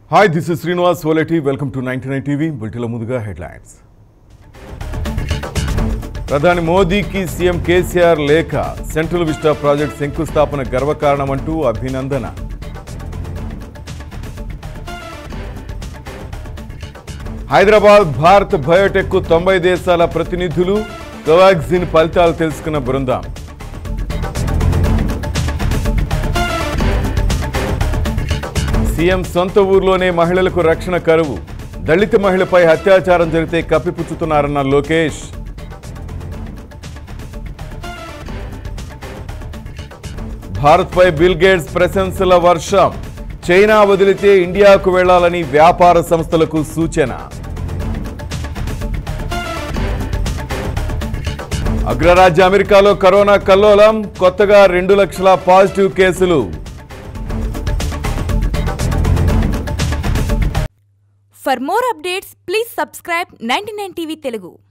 Hi this is Srinivas Soleti welcome to ninety nine TV బుల్టిలో ముందుగా headlines ప్రధాని మోదీకి సీఎం కేసీఆర్ లేఖ సెంట్రల్ విస్టా ప్రాజెక్ట్ శంకుస్థాపన గర్వకారణమంటూ అభినందన హైదరాబాద్ భారత్ బయోటెక్ తొంభై దేశాల ప్రతినిధులు కోవాక్సిన్ ఫలితాలు తెలుసుకున్న బృందం సీఎం సొంత ఊర్లోనే మహిళలకు రక్షణ కరువు దళిత మహిళపై అత్యాచారం జరిగితే కప్పిపుచ్చుతున్నారన్న లోకేష్ భారత్పై బిల్ గేట్స్ ప్రశంసల వర్షం చైనా వదిలితే ఇండియాకు వెళ్లాలని వ్యాపార సంస్థలకు సూచన అగ్రరాజ్య అమెరికాలో కరోనా కల్లోలం కొత్తగా రెండు లక్షల పాజిటివ్ కేసులు For more updates, please subscribe 99 TV Telugu.